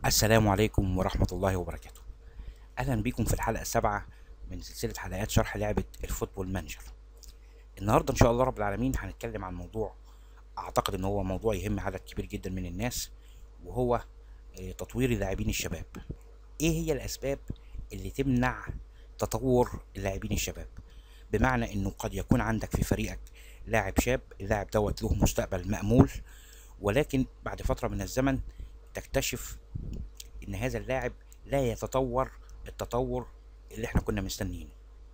السلام عليكم ورحمة الله وبركاته أهلا بكم في الحلقة السابعة من سلسلة حلقات شرح لعبة الفوتبول مانجر النهاردة إن شاء الله رب العالمين هنتكلم عن موضوع أعتقد إن هو موضوع يهم عدد كبير جدا من الناس وهو آه، تطوير اللاعبين الشباب إيه هي الأسباب اللي تمنع تطور اللاعبين الشباب بمعنى إنه قد يكون عندك في فريقك لاعب شاب اللاعب دوت له مستقبل مأمول ولكن بعد فترة من الزمن تكتشف ان هذا اللاعب لا يتطور التطور اللي احنا كنا مستنيينه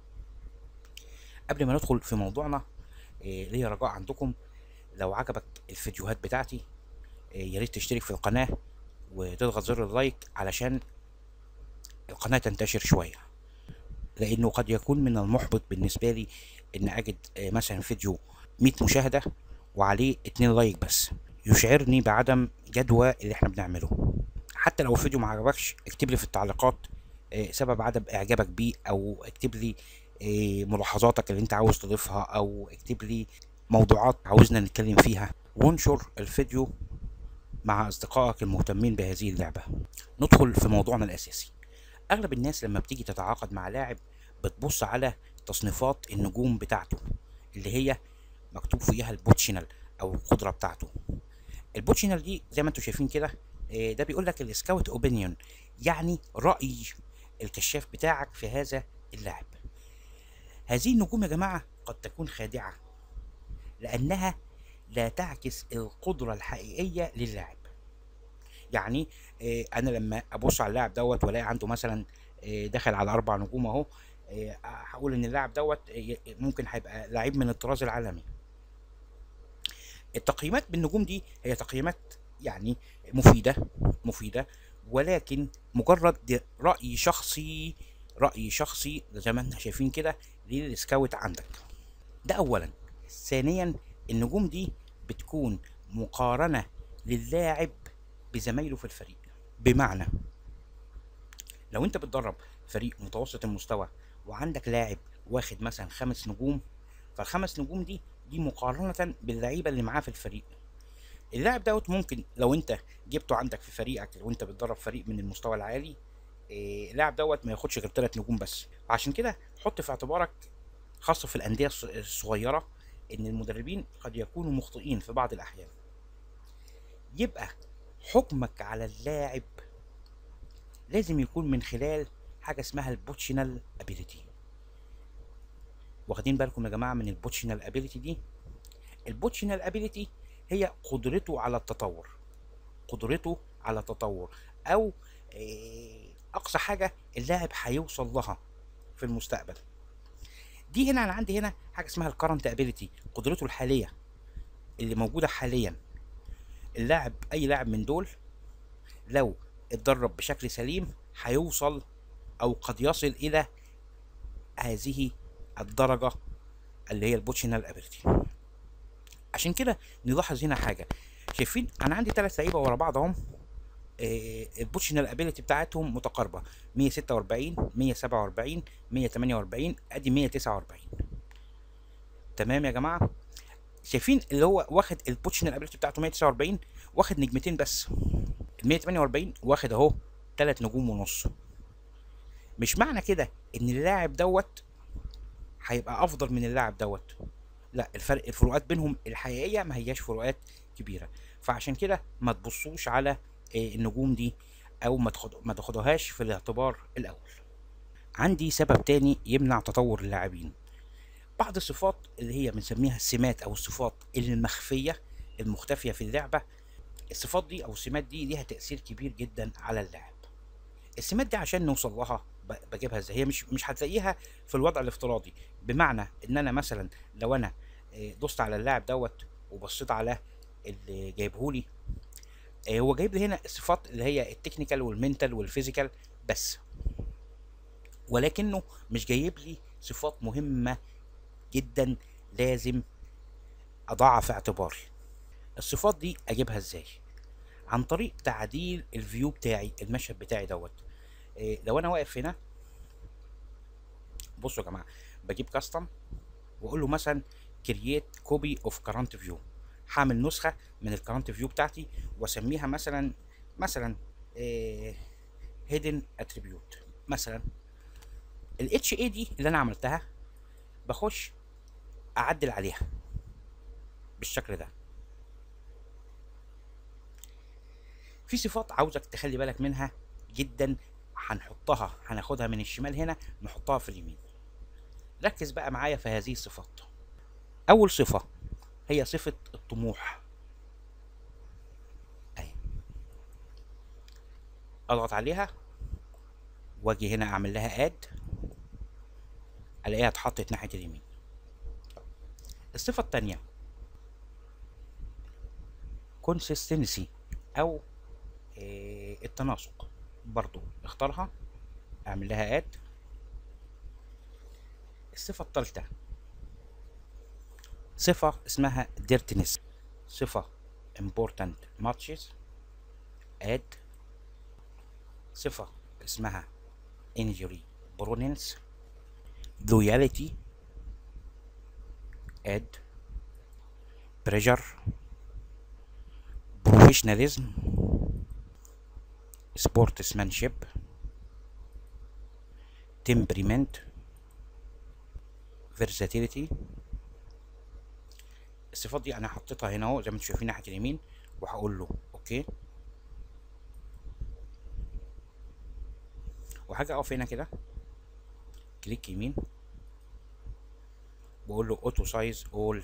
قبل ما ندخل في موضوعنا إيه ليا رجاء عندكم لو عجبك الفيديوهات بتاعتي إيه يا ريت تشترك في القناة وتضغط زر اللايك علشان القناة تنتشر شوية لانه قد يكون من المحبط بالنسبة لي ان اجد إيه مثلا فيديو 100 مشاهدة وعليه 2 لايك بس يشعرني بعدم جدوى اللي احنا بنعمله حتى لو الفيديو ما عجبكش اكتب لي في التعليقات آه، سبب عدم اعجابك بيه او اكتب لي آه، ملاحظاتك اللي انت عاوز تضيفها او اكتب لي موضوعات عاوزنا نتكلم فيها وانشر الفيديو مع اصدقائك المهتمين بهذه اللعبة ندخل في موضوعنا الاساسي اغلب الناس لما بتيجي تتعاقد مع لاعب بتبص على تصنيفات النجوم بتاعته اللي هي مكتوب فيها البوتشنال او القدرة بتاعته البوتشنال دي زي ما انتم شايفين كده آه، ده بيقول لك السكاوت اوبينيون يعني رأي الكشاف بتاعك في هذا اللاعب هذه النجوم يا جماعة قد تكون خادعة لأنها لا تعكس القدرة الحقيقية للاعب يعني آه، أنا لما أبص على اللاعب دوت وألاقي عنده مثلا آه، داخل على أربع نجوم أهو آه، هقول إن اللاعب دوت آه، ممكن هيبقى لعيب من الطراز العالمي التقييمات بالنجوم دي هي تقييمات يعني مفيدة مفيدة ولكن مجرد رأي شخصي رأي شخصي زي ما احنا شايفين كده للسكاوت عندك ده أولا ثانيا النجوم دي بتكون مقارنة للاعب بزمايله في الفريق بمعنى لو انت بتدرب فريق متوسط المستوى وعندك لاعب واخد مثلا خمس نجوم فالخمس نجوم دي دي مقارنة باللعيبة اللي معاه في الفريق اللاعب دوت ممكن لو انت جبته عندك في فريقك لو انت بتدرب فريق من المستوى العالي إيه، اللاعب دوت ما ياخدش غير ثلاث نجوم بس عشان كده حط في اعتبارك خاصة في الأندية الص- الصغيرة إن المدربين قد يكونوا مخطئين في بعض الأحيان يبقى حكمك على اللاعب لازم يكون من خلال حاجة اسمها البوتشنال ابيليتي واخدين بالكم يا جماعة من البوتشنال ابيليتي دي البوتشنال ابيليتي هي قدرته على التطور قدرته على التطور او آه، اقصى حاجه اللاعب هيوصل لها في المستقبل دي هنا انا عندي هنا حاجه اسمها الكرنت ابيليتي قدرته الحاليه اللي موجوده حاليا اللاعب اي لاعب من دول لو اتدرب بشكل سليم هيوصل او قد يصل الى هذه الدرجه اللي هي البوتشنال ابيليتي عشان كده نلاحظ هنا حاجه شايفين انا عندي ثلاث لعيبه ورا بعض اهم آه، البوتشنال ابيليتي بتاعتهم متقاربه 146 147 148 ادي 149 تمام يا جماعه شايفين اللي هو واخد البوتشنال ابيليتي بتاعته 149 واخد نجمتين بس ال 148 واخد اهو ثلاث نجوم ونص مش معنى كده ان اللاعب دوت هيبقى افضل من اللاعب دوت لا الفرق الفروقات بينهم الحقيقيه ما هياش فروقات كبيره فعشان كده ما تبصوش على آه، النجوم دي او ما تاخد ما تاخدوهاش في الاعتبار الاول عندي سبب تاني يمنع تطور اللاعبين بعض الصفات اللي هي بنسميها السمات او الصفات المخفيه المختفيه في اللعبه الصفات دي او السمات دي ليها تاثير كبير جدا على اللاعب السمات دي عشان نوصل لها ب- بجيبها ازاي هي مش مش هتلاقيها في الوضع الافتراضي بمعنى ان انا مثلا لو انا آه، دوست على اللاعب دوت وبصيت على اللي جايبهولي آه، هو جايب لي هنا الصفات اللي هي التكنيكال والمنتال والفيزيكال بس ولكنه مش جايب لي صفات مهمة جدا لازم اضعها في اعتباري الصفات دي اجيبها ازاي عن طريق تعديل الفيو بتاعي المشهد بتاعي دوت إيه لو انا واقف هنا بصوا يا جماعه بجيب كاستم واقول له مثلا كرييت كوبي اوف كرنت فيو هعمل نسخه من الكرنت فيو بتاعتي واسميها مثلا مثلا هيدن اتريبيوت مثلا الاتش اي دي اللي انا عملتها بخش اعدل عليها بالشكل ده في صفات عاوزك تخلي بالك منها جدا هنحطها هناخدها من الشمال هنا نحطها في اليمين ركز بقى معايا في هذه الصفات اول صفة هي صفة الطموح اهي اضغط عليها واجي هنا اعمل لها اد الاقيها اتحطت ناحية اليمين الصفة التانية consistency او إيه التناسق برضو اختارها اعمل لها اد الصفة الثالثة صفة اسمها dirtiness صفة important matches add صفة اسمها injury provenance loyalty add pressure professionalism sportsmanship temperament versatility الصفات دي انا حطيتها هنا اهو زي ما انتم شايفين ناحيه اليمين وهقول له اوكي وهاجي اقف هنا كده كليك يمين واقول له اوتو سايز اول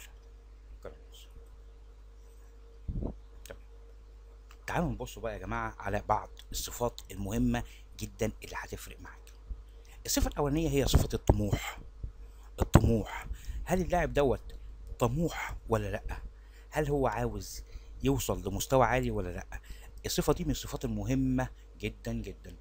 تعالوا نبصوا بقى يا جماعه على بعض الصفات المهمه جدا اللي هتفرق معاك الصفه الاولانيه هي صفه الطموح الطموح هل اللاعب دوت طموح ولا لا هل هو عاوز يوصل لمستوى عالي ولا لا الصفه دي من الصفات المهمه جدا جدا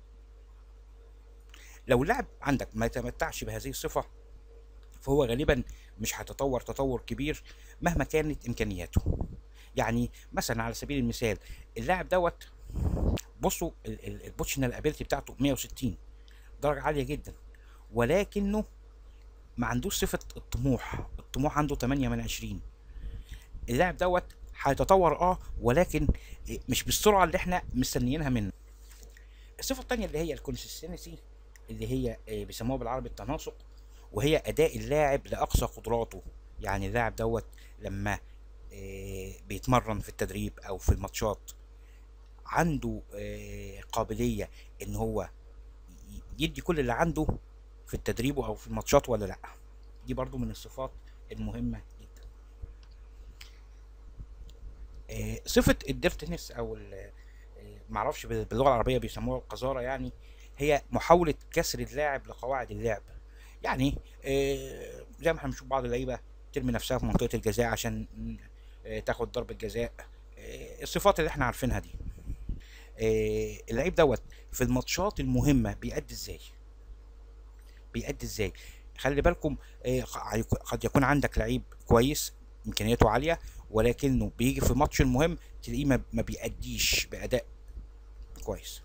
لو اللاعب عندك ما يتمتعش بهذه الصفه فهو غالبا مش هيتطور تطور كبير مهما كانت امكانياته يعني مثلا على سبيل المثال اللاعب دوت بصوا البوتشنال ابيلتي بتاعته 160 درجه عاليه جدا ولكنه ما عندوش صفه الطموح الطموح عنده 8 من 20 اللاعب دوت هيتطور اه ولكن مش بالسرعه اللي احنا مستنيينها منه الصفه الثانيه اللي هي الكونسستنسي اللي هي بيسموها بالعربي التناسق وهي اداء اللاعب لاقصى قدراته يعني اللاعب دوت لما بيتمرن في التدريب او في الماتشات عنده قابليه ان هو يدي كل اللي عنده في التدريب او في الماتشات ولا لا دي برضو من الصفات المهمه جدا صفه الديرتنس او معرفش باللغه العربيه بيسموها القذاره يعني هي محاوله كسر اللاعب لقواعد اللعب يعني زي ما احنا بنشوف بعض اللعيبه ترمي نفسها في منطقه الجزاء عشان تاخد ضربه جزاء الصفات اللي احنا عارفينها دي اللعيب دوت في الماتشات المهمه بيأدي ازاي بيأدي ازاي خلي بالكم قد يكون عندك لعيب كويس امكانياته عاليه ولكنه بيجي في الماتش المهم تلاقيه ما بيأديش بأداء كويس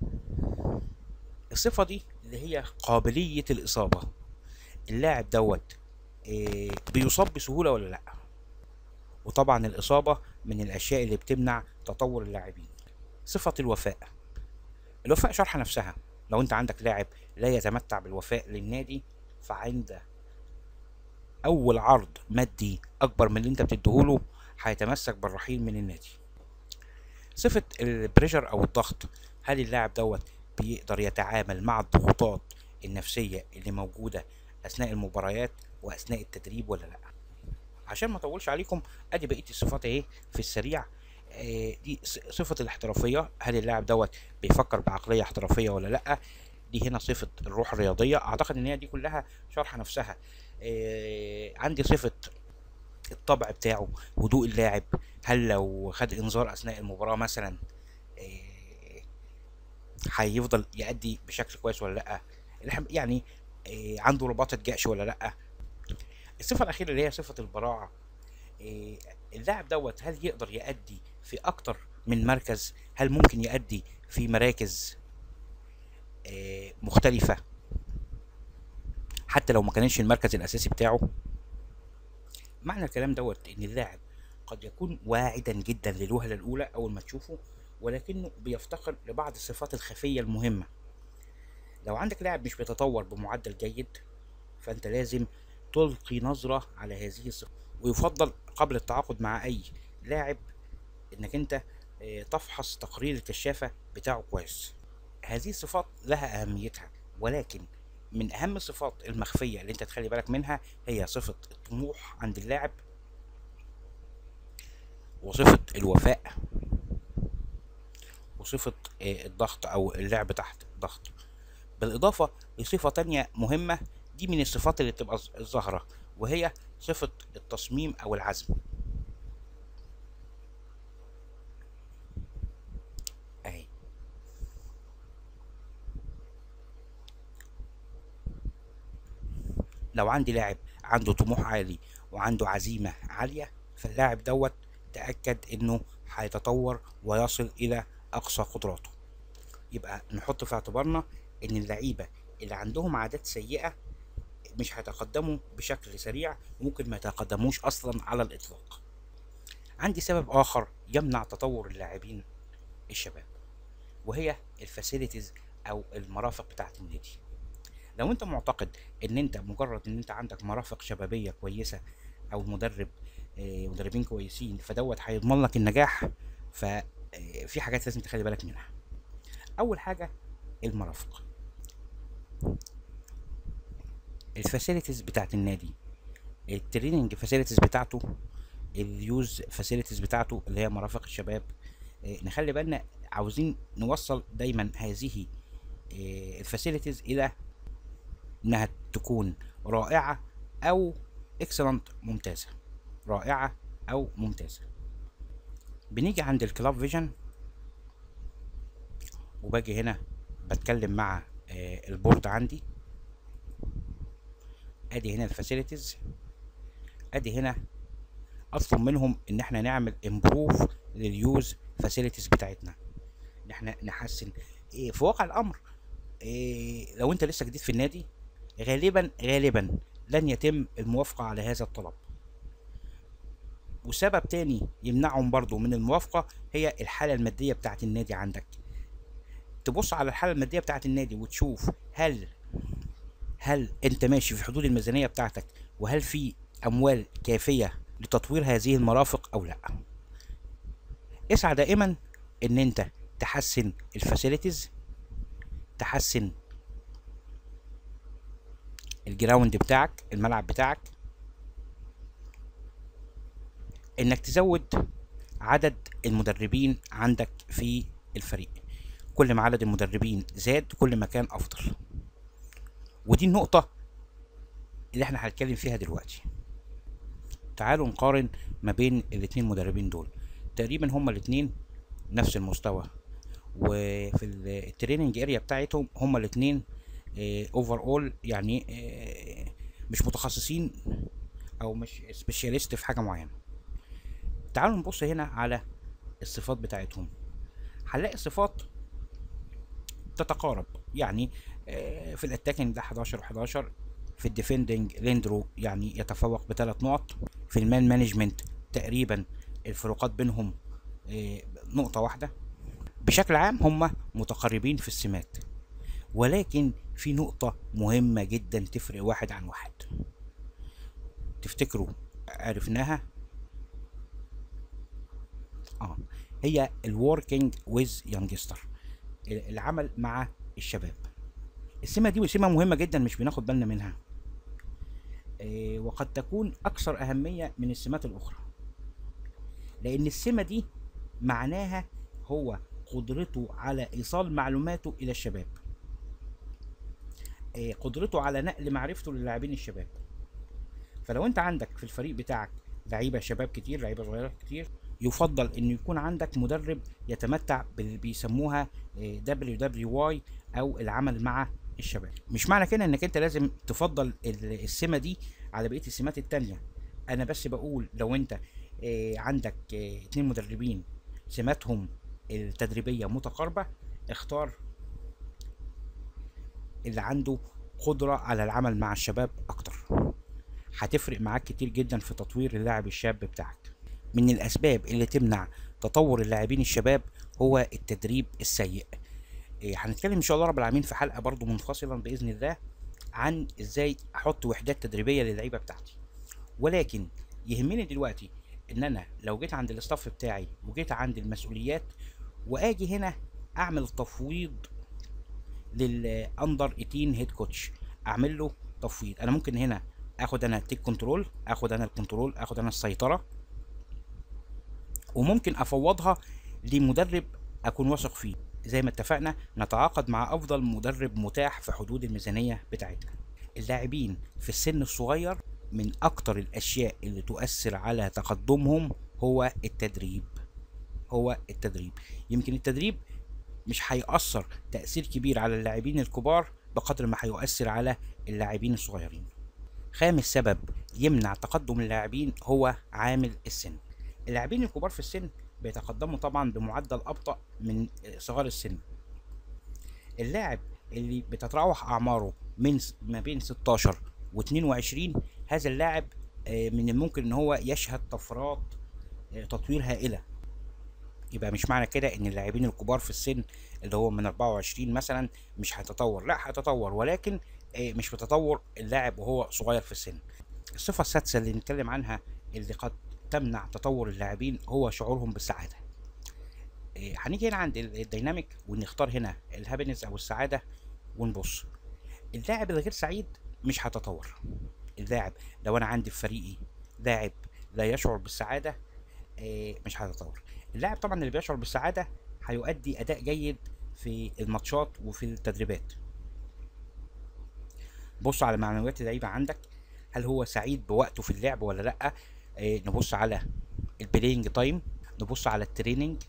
الصفة دي اللي هي قابلية الإصابة اللاعب دوت بيصاب بسهولة ولا لأ وطبعا الإصابة من الأشياء اللي بتمنع تطور اللاعبين صفة الوفاء الوفاء شرح نفسها لو أنت عندك لاعب لا يتمتع بالوفاء للنادي فعند أول عرض مادي أكبر من اللي أنت بتديهوله هيتمسك بالرحيل من النادي صفة البريشر أو الضغط هل اللاعب دوت بيقدر يتعامل مع الضغوطات النفسية اللي موجودة أثناء المباريات وأثناء التدريب ولا لأ عشان ما اطولش عليكم ادي بقيه الصفات اهي في السريع آه دي صفه الاحترافيه هل اللاعب دوت بيفكر بعقليه احترافيه ولا لا دي هنا صفه الروح الرياضيه اعتقد ان هي دي كلها شرح نفسها آه عندي صفه الطبع بتاعه هدوء اللاعب هل لو خد انذار اثناء المباراه مثلا هيفضل آه يأدي بشكل كويس ولا لا يعني عنده رباطه جأش ولا لا الصفة الأخيرة اللي هي صفة البراعة إيه اللاعب دوت هل يقدر يأدي في أكتر من مركز هل ممكن يأدي في مراكز إيه مختلفة حتى لو ما كانش المركز الأساسي بتاعه معنى الكلام دوت إن اللاعب قد يكون واعدا جدا للوهلة الأولى أول ما تشوفه ولكنه بيفتقر لبعض الصفات الخفية المهمة لو عندك لاعب مش بيتطور بمعدل جيد فانت لازم تلقي نظرة على هذه الصفات ويفضل قبل التعاقد مع اي لاعب انك انت آه، تفحص تقرير الكشافة بتاعه كويس هذه الصفات لها اهميتها ولكن من اهم الصفات المخفية اللي انت تخلي بالك منها هي صفة الطموح عند اللاعب وصفة الوفاء وصفة آه، الضغط او اللعب تحت ضغط بالاضافة لصفة تانية مهمة دي من الصفات اللي بتبقى ظ- ظاهرة وهي صفة التصميم او العزم اهي لو عندي لاعب عنده طموح عالي وعنده عزيمة عالية فاللاعب دوت تأكد انه هيتطور ويصل الى اقصى قدراته يبقى نحط في اعتبارنا ان اللعيبة اللي عندهم عادات سيئة مش هيتقدموا بشكل سريع وممكن ما يتقدموش اصلا على الاطلاق عندي سبب اخر يمنع تطور اللاعبين الشباب وهي الفاسيلتيز او المرافق بتاعت النادي لو انت معتقد ان انت مجرد ان انت عندك مرافق شبابيه كويسه او مدرب آه، مدربين كويسين فدوت هيضمن لك النجاح ففي حاجات لازم تخلي بالك منها اول حاجه المرافق الفاسيلتيز بتاعت النادي التريننج فاسيلتيز بتاعته اليوز فاسيلتيز بتاعته اللي هي مرافق الشباب آه، نخلي بالنا عاوزين نوصل دايما هذه الفاسيلتيز الى انها تكون رائعة او اكسلنت ممتازة رائعة او ممتازة بنيجي عند الكلاب فيجن وباجي هنا بتكلم مع آه، البورد عندي ادي هنا الفاسيلتيز ادي هنا اطلب منهم ان احنا نعمل امبروف لليوز فاسيلتيز بتاعتنا ان احنا نحسن إيه في واقع الامر إيه لو انت لسه جديد في النادي غالبا غالبا لن يتم الموافقة على هذا الطلب وسبب تاني يمنعهم برضو من الموافقة هي الحالة المادية بتاعت النادي عندك تبص على الحالة المادية بتاعت النادي وتشوف هل هل انت ماشي في حدود الميزانية بتاعتك وهل في اموال كافية لتطوير هذه المرافق او لا اسعى دائما ان انت تحسن الفاسيلتيز تحسن الجراوند بتاعك الملعب بتاعك انك تزود عدد المدربين عندك في الفريق كل ما عدد المدربين زاد كل ما كان افضل ودي النقطة اللي احنا هنتكلم فيها دلوقتي تعالوا نقارن ما بين الاتنين مدربين دول تقريبا هما الاتنين نفس المستوى وفي التريننج اريا بتاعتهم هما الاتنين اوفر اول يعني آه، مش متخصصين او مش سبيشاليست في حاجه معينه تعالوا نبص هنا على الصفات بتاعتهم هنلاقي الصفات تتقارب يعني آه، في الاتاكينج ده 11 و11 في الديفندنج ليندرو يعني يتفوق بثلاث نقط في المان مانجمنت تقريبا الفروقات بينهم آه، نقطة واحدة بشكل عام هم متقاربين في السمات ولكن في نقطة مهمة جدا تفرق واحد عن واحد تفتكروا عرفناها اه هي الوركينج ويز يانجستر العمل مع الشباب السمة دي سمة مهمة جدا مش بناخد بالنا منها آه، وقد تكون أكثر أهمية من السمات الأخرى لأن السمة دي معناها هو قدرته على إيصال معلوماته إلى الشباب آه، قدرته على نقل معرفته للاعبين الشباب فلو انت عندك في الفريق بتاعك لعيبه شباب كتير لعيبه صغيره كتير يفضل انه يكون عندك مدرب يتمتع باللي بيسموها دبليو دبليو واي او العمل مع الشباب مش معنى كده انك انت لازم تفضل ال- السمه دي على بقيه السمات التانية انا بس بقول لو انت آه، عندك آه، اتنين مدربين سماتهم التدريبيه متقاربه اختار اللي عنده قدرة على العمل مع الشباب أكتر هتفرق معاك كتير جدا في تطوير اللاعب الشاب بتاعك من الأسباب اللي تمنع تطور اللاعبين الشباب هو التدريب السيء إيه، هنتكلم ان شاء الله رب العالمين في حلقه برضو منفصلا باذن الله عن ازاي احط وحدات تدريبيه للعيبه بتاعتي ولكن يهمني دلوقتي ان انا لو جيت عند الاستاف بتاعي وجيت عند المسؤوليات واجي هنا اعمل تفويض للاندر 18 هيد كوتش اعمل له تفويض انا ممكن هنا اخد انا التيك كنترول اخد انا الكنترول اخد انا السيطره وممكن افوضها لمدرب اكون واثق فيه زي ما اتفقنا نتعاقد مع افضل مدرب متاح في حدود الميزانيه بتاعتنا اللاعبين في السن الصغير من اكتر الاشياء اللي تؤثر على تقدمهم هو التدريب هو التدريب يمكن التدريب مش هيأثر تأثير كبير على اللاعبين الكبار بقدر ما هيؤثر على اللاعبين الصغيرين خامس سبب يمنع تقدم اللاعبين هو عامل السن اللاعبين الكبار في السن بيتقدموا طبعا بمعدل أبطأ من صغار السن اللاعب اللي بتتراوح أعماره من ما بين 16 و 22 هذا اللاعب من الممكن ان هو يشهد طفرات تطوير هائله يبقى مش معنى كده ان اللاعبين الكبار في السن اللي هو من 24 مثلا مش هيتطور لا هيتطور ولكن مش بتطور اللاعب وهو صغير في السن الصفة السادسة اللي نتكلم عنها اللي قد تمنع تطور اللاعبين هو شعورهم بالسعادة هنيجي هنا عند الديناميك ونختار هنا الهابينس او السعادة ونبص اللاعب الغير سعيد مش هيتطور اللاعب لو انا عندي في فريقي لاعب لا يشعر بالسعادة مش هيتطور اللاعب طبعا اللي بيشعر بالسعادة هيؤدي اداء جيد في الماتشات وفي التدريبات بص على معنويات اللعيبه عندك هل هو سعيد بوقته في اللعب ولا لا آه نبص على البلاينج تايم نبص على التريننج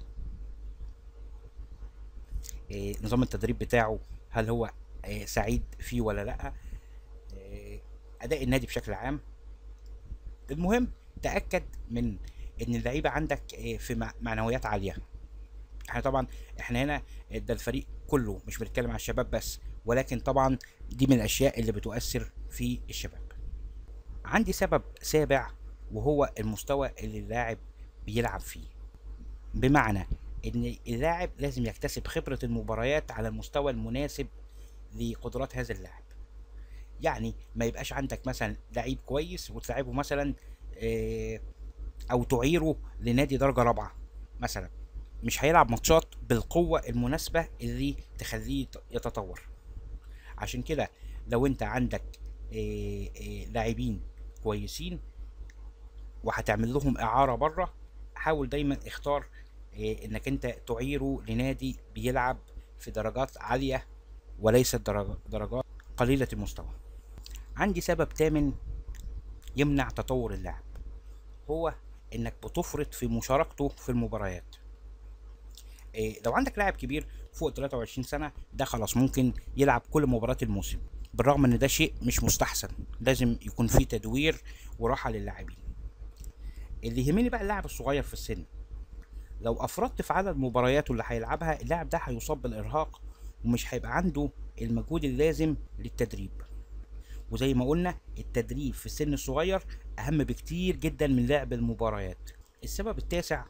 آه نظام التدريب بتاعه هل هو آه سعيد فيه ولا لا آه اداء النادي بشكل عام المهم تاكد من ان اللعيبه عندك آه في معنويات عاليه احنا طبعا احنا هنا ده الفريق كله مش بنتكلم على الشباب بس ولكن طبعا دي من الاشياء اللي بتؤثر في الشباب عندي سبب سابع وهو المستوى اللي اللاعب بيلعب فيه بمعنى ان اللاعب لازم يكتسب خبرة المباريات على المستوى المناسب لقدرات هذا اللاعب يعني ما يبقاش عندك مثلا لعيب كويس وتلعبه مثلا اه او تعيره لنادي درجة رابعة مثلا مش هيلعب ماتشات بالقوة المناسبة اللي تخليه يتطور عشان كده لو انت عندك لاعبين كويسين وهتعمل لهم اعارة بره حاول دايما اختار إيه انك انت تعيره لنادي بيلعب في درجات عالية وليست درجات, درجات قليلة المستوى عندي سبب تامن يمنع تطور اللاعب هو انك بتفرط في مشاركته في المباريات إيه لو عندك لاعب كبير فوق 23 سنه ده خلاص ممكن يلعب كل مباريات الموسم بالرغم ان ده شيء مش مستحسن لازم يكون في تدوير وراحه للاعبين اللي يهمني بقى اللاعب الصغير في السن لو افرطت في عدد مبارياته اللي هيلعبها اللاعب ده هيصاب بالارهاق ومش هيبقى عنده المجهود اللازم للتدريب وزي ما قلنا التدريب في السن الصغير اهم بكتير جدا من لعب المباريات السبب التاسع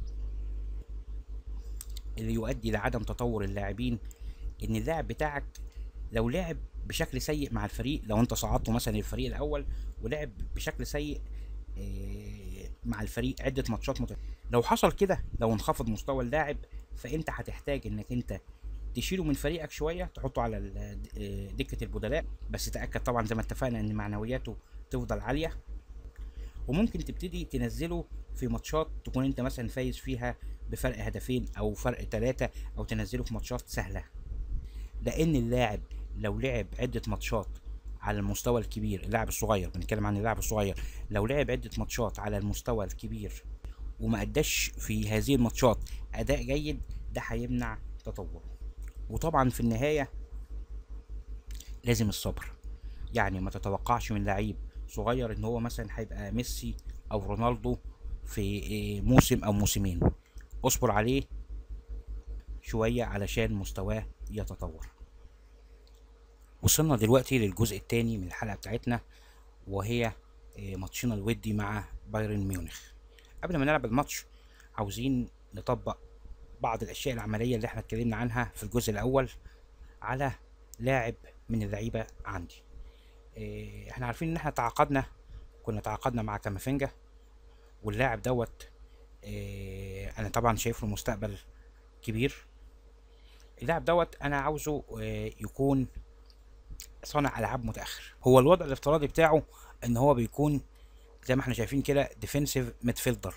اللي يؤدي لعدم تطور اللاعبين ان اللاعب بتاعك لو لعب بشكل سيء مع الفريق لو انت صعدته مثلا الفريق الاول ولعب بشكل سيء مع الفريق عدة ماتشات مت... لو حصل كده لو انخفض مستوى اللاعب فانت هتحتاج انك انت تشيله من فريقك شوية تحطه على دكة البدلاء بس تأكد طبعا زي ما اتفقنا ان معنوياته تفضل عالية وممكن تبتدي تنزله في ماتشات تكون انت مثلا فايز فيها بفرق هدفين او فرق ثلاثة او تنزله في ماتشات سهلة لان اللاعب لو لعب عدة ماتشات على المستوى الكبير اللاعب الصغير بنتكلم عن اللاعب الصغير لو لعب عدة ماتشات على المستوى الكبير وما اداش في هذه الماتشات اداء جيد ده هيمنع تطوره وطبعا في النهاية لازم الصبر يعني ما تتوقعش من لعيب صغير ان هو مثلا هيبقى ميسي او رونالدو في موسم او موسمين اصبر عليه شوية علشان مستواه يتطور وصلنا دلوقتي للجزء الثاني من الحلقة بتاعتنا وهي ماتشنا الودي مع بايرن ميونخ قبل ما نلعب الماتش عاوزين نطبق بعض الاشياء العمليه اللي احنا اتكلمنا عنها في الجزء الاول على لاعب من اللعيبه عندي إيه، احنا عارفين ان احنا تعاقدنا كنا تعاقدنا مع كامافينجا واللاعب دوت إيه، انا طبعا شايف له مستقبل كبير اللاعب دوت انا عاوزه إيه، يكون صانع العاب متاخر هو الوضع الافتراضي بتاعه ان هو بيكون زي ما احنا شايفين كده ديفنسيف ميدفيلدر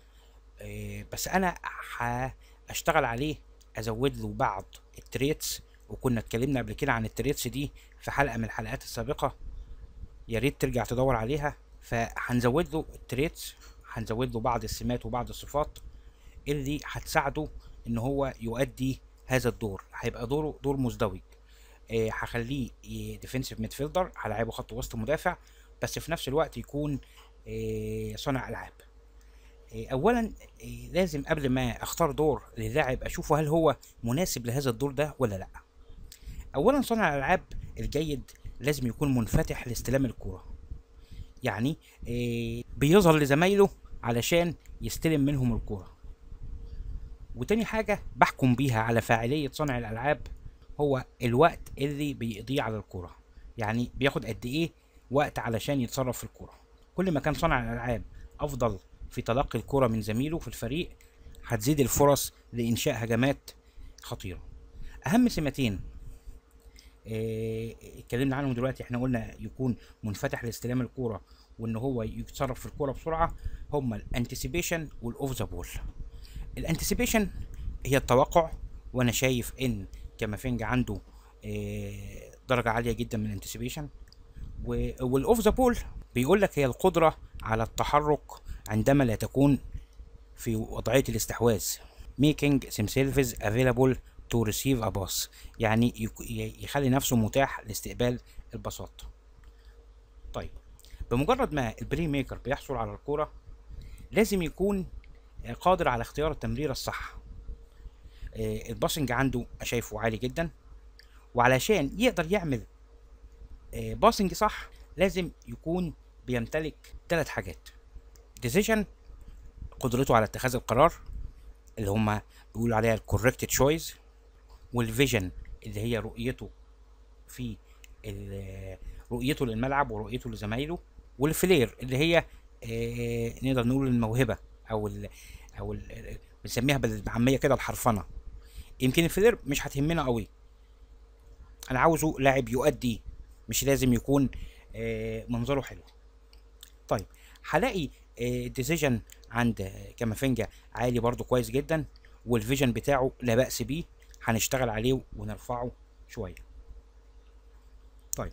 بس انا هشتغل عليه ازود له بعض التريتس وكنا اتكلمنا قبل كده عن التريتس دي في حلقه من الحلقات السابقه يا ريت ترجع تدور عليها فهنزود له التريتس هنزود له بعض السمات وبعض الصفات اللي هتساعده ان هو يؤدي هذا الدور هيبقى دوره دور مزدوج آه، هخليه ديفنسيف ميدفيلدر هلاعبه خط وسط مدافع بس في نفس الوقت يكون آه، صانع العاب آه، اولا آه، لازم قبل ما اختار دور للاعب اشوفه هل هو مناسب لهذا الدور ده ولا لا اولا صانع الالعاب الجيد لازم يكون منفتح لاستلام الكرة يعني آه، بيظهر لزمايله علشان يستلم منهم الكرة وتاني حاجة بحكم بيها على فاعلية صانع الألعاب هو الوقت اللي بيقضيه على الكرة يعني بياخد قد إيه وقت علشان يتصرف في الكرة كل ما كان صانع الألعاب أفضل في تلقي الكرة من زميله في الفريق هتزيد الفرص لإنشاء هجمات خطيرة أهم سمتين آه، اتكلمنا عنهم دلوقتي احنا قلنا يكون منفتح لاستلام الكوره وان هو يتصرف في الكوره بسرعه هما الانتسيبيشن والاوف ذا بول الانتسيبيشن هي التوقع وانا شايف ان كامافينجا عنده آه، درجه عاليه جدا من الانتسيبيشن والاوف ذا بول بيقول لك هي القدره على التحرك عندما لا تكون في وضعيه الاستحواذ making themselves available to receive a pass يعني يك- ي- يخلي نفسه متاح لاستقبال الباصات طيب بمجرد ما البلاي ميكر بيحصل على الكرة لازم يكون آه، قادر على اختيار التمريرة الصح آه، الباسنج عنده شايفه عالي جدا وعلشان يقدر يعمل آه، باسنج صح لازم يكون بيمتلك ثلاث حاجات ديسيجن قدرته على اتخاذ القرار اللي هما بيقولوا عليها الكوركت تشويس والفيجن اللي هي رؤيته في ال- رؤيته للملعب ورؤيته لزمايله والفلير اللي هي آه، نقدر نقول الموهبه او ال او ال بنسميها بالعاميه كده الحرفنه يمكن الفلير مش هتهمنا قوي انا عاوزه لاعب يؤدي مش لازم يكون آه، منظره حلو طيب هلاقي الديسيجن عند آه، كامافينجا عالي برضو كويس جدا والفيجن بتاعه لا بأس بيه هنشتغل عليه ونرفعه شوية طيب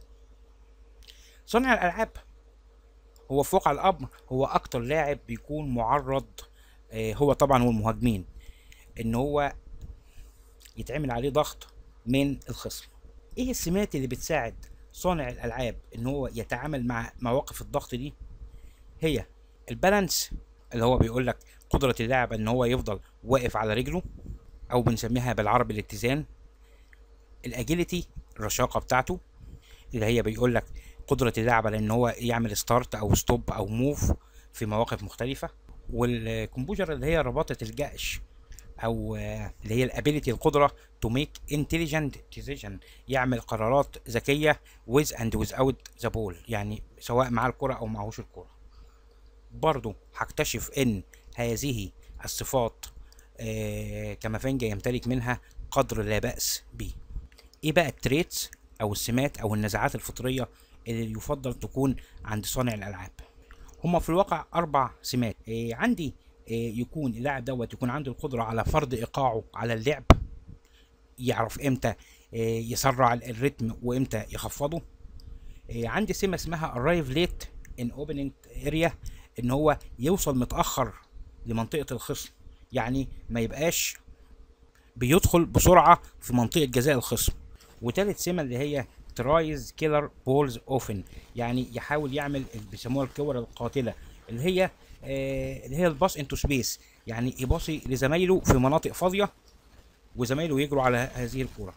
صانع الألعاب هو في واقع الأمر هو أكتر لاعب بيكون معرض آه، هو طبعا والمهاجمين إن هو يتعمل عليه ضغط من الخصم إيه السمات اللي بتساعد صانع الألعاب إن هو يتعامل مع مواقف الضغط دي هي البالانس اللي هو بيقول لك قدرة اللاعب ان هو يفضل واقف على رجله او بنسميها بالعربي الاتزان الاجيليتي الرشاقة بتاعته اللي هي بيقول لك قدرة اللاعب على ان هو يعمل ستارت او ستوب او موف في مواقف مختلفة والكمبوجر اللي هي رباطة الجأش او آه، اللي هي الابيليتي القدرة to make intelligent decision يعمل قرارات ذكية with and without the ball يعني سواء مع الكرة او معهوش الكرة برضو هكتشف ان هذه الصفات آه كمافينجا يمتلك منها قدر لا بأس به ايه بقى التريتس او السمات او النزعات الفطرية اللي يفضل تكون عند صانع الالعاب هما في الواقع اربع سمات إيه عندي إيه يكون اللاعب دوت يكون عنده القدرة على فرض ايقاعه على اللعب يعرف امتى إيه يسرع الريتم وامتى يخفضه إيه عندي سمة اسمها arrive late in opening area ان هو يوصل متأخر لمنطقة الخصم يعني ما يبقاش بيدخل بسرعة في منطقة جزاء الخصم وتالت سمة اللي هي ترايز كيلر بولز اوفن يعني يحاول يعمل اللي بيسموها الكور القاتلة اللي هي آه اللي هي الباص انتو سبيس يعني يباصي لزمايله في مناطق فاضية وزمايله يجروا على هذه الكرة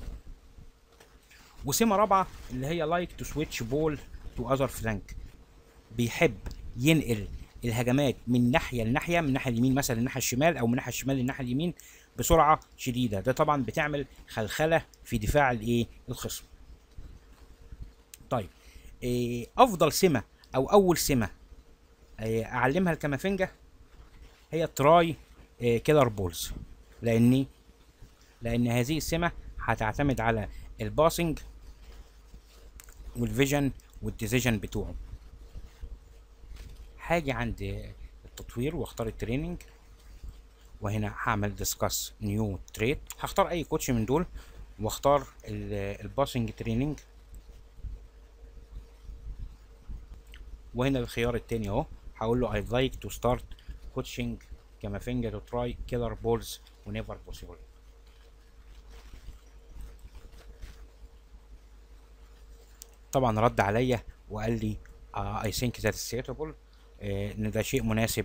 وسمة رابعة اللي هي لايك تو سويتش بول تو اذر فلانك بيحب ينقل الهجمات من ناحيه لناحيه من الناحيه اليمين مثلا للناحيه الشمال او من الناحيه الشمال للناحيه اليمين بسرعه شديده ده طبعا بتعمل خلخله في دفاع الايه الخصم طيب إيه افضل سمه او اول سمه إيه اعلمها الكمافنجه هي تراي إيه كيلر بولز لاني لان هذه السمه هتعتمد على الباسنج والفيجن والديسيجن بتوعه هاجي عند التطوير واختار التريننج وهنا هعمل ديسكاس نيو تريد هختار اي كوتش من دول واختار الباسنج تريننج وهنا الخيار التاني اهو هقول له I'd like to start coaching كمافينجا to try killer balls whenever possible طبعا رد عليا وقال لي uh, I think that is suitable آه، ان ده شيء مناسب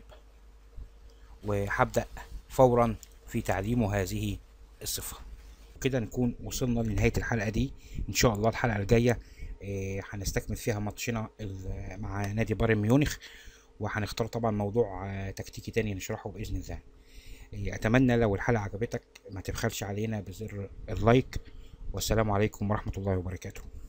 وهبدأ فورا في تعليمه هذه الصفة كده نكون وصلنا لنهاية الحلقة دي ان شاء الله الحلقة الجاية آه، هنستكمل فيها ماتشنا ال- مع نادي بايرن ميونخ وهنختار طبعا موضوع آه، تكتيكي تاني نشرحه بإذن الله آه، اتمنى لو الحلقة عجبتك ما تبخلش علينا بزر اللايك والسلام عليكم ورحمة الله وبركاته